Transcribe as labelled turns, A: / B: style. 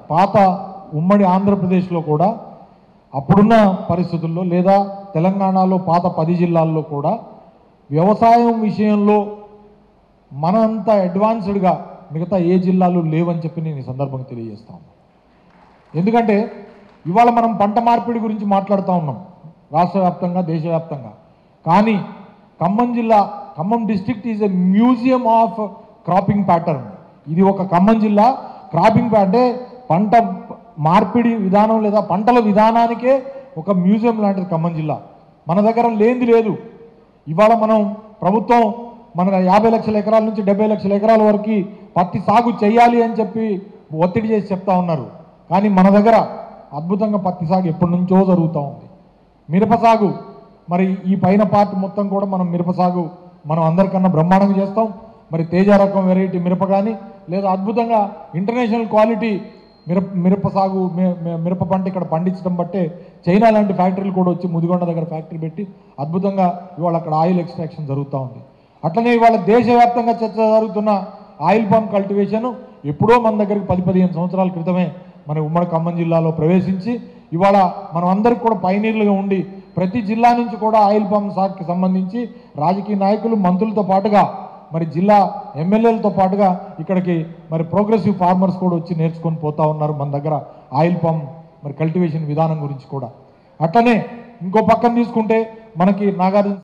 A: పాత ఉమ్మడి ఆంధ్రప్రదేశ్లో కూడా అప్పుడున్న పరిస్థితుల్లో లేదా తెలంగాణలో పాత పది జిల్లాల్లో కూడా వ్యవసాయం విషయంలో మన అంత అడ్వాన్స్డ్గా మిగతా ఏ జిల్లాలు లేవని చెప్పి నేను ఈ సందర్భంగా తెలియజేస్తాను ఎందుకంటే ఇవాళ మనం పంట మార్పిడి గురించి మాట్లాడుతూ ఉన్నాం రాష్ట్ర వ్యాప్తంగా దేశవ్యాప్తంగా కానీ ఖమ్మం జిల్లా Khammam district is a museum of cropping pattern ఇది ఒక ఖమ్మం జిల్లా క్రాపింగ్ అంటే పంట మార్పిడి విధానం లేదా పంటల విధానానికే ఒక మ్యూజియం లాంటిది ఖమ్మం జిల్లా మన దగ్గర లేనిది లేదు ఇవాళ మనం ప్రభుత్వం మన యాభై లక్షల ఎకరాల నుంచి డెబ్బై లక్షల ఎకరాల వరకు పత్తి సాగు చేయాలి అని చెప్పి ఒత్తిడి చేసి చెప్తా ఉన్నారు కానీ మన దగ్గర అద్భుతంగా పత్తి సాగు ఎప్పటి నుంచో జరుగుతూ ఉంది మిరప సాగు మరి ఈ పైన పార్ట్ మొత్తం కూడా మనం మిరప సాగు మనం అందరికన్నా బ్రహ్మాండంగా చేస్తాం మరి తేజ రకం వెరైటీ మిరప కానీ లేదా అద్భుతంగా ఇంటర్నేషనల్ క్వాలిటీ మిరప మిరప సాగు మి- మి- మిరప పంట ఇక్కడ పండించడం బట్టే చైనా లాంటి ఫ్యాక్టరీలు కూడా వచ్చి ముదిగొండ దగ్గర ఫ్యాక్టరీ పెట్టి అద్భుతంగా ఇవాళ అక్కడ ఆయిల్ ఎక్స్ట్రాక్షన్ జరుగుతూ ఉంది అట్లనే ఇవాళ దేశవ్యాప్తంగా చర్చ జరుగుతున్న ఆయిల్ పామ్ కల్టివేషన్ ఎప్పుడో మన దగ్గరికి పది పదిహేను సంవత్సరాల క్రితమే మన ఉమ్మడి ఖమ్మం జిల్లాలో ప్రవేశించి ఇవాళ మనం అందరికి కూడా పైనీర్లుగా ఉండి ప్రతి జిల్లా నుంచి కూడా ఆయిల్ పామ్ సాగుకి సంబంధించి రాజకీయ నాయకులు మంత్రులతో పాటుగా మరి జిల్లా ఎమ్మెల్యేలతో పాటుగా ఇక్కడికి మరి ప్రోగ్రెసివ్ ఫార్మర్స్ కూడా వచ్చి నేర్చుకొని పోతా ఉన్నారు మన దగ్గర ఆయిల్ పామ్ మరి కల్టివేషన్ విధానం గురించి కూడా అట్లనే ఇంకో పక్కన తీసుకుంటే మనకి నాగార్జున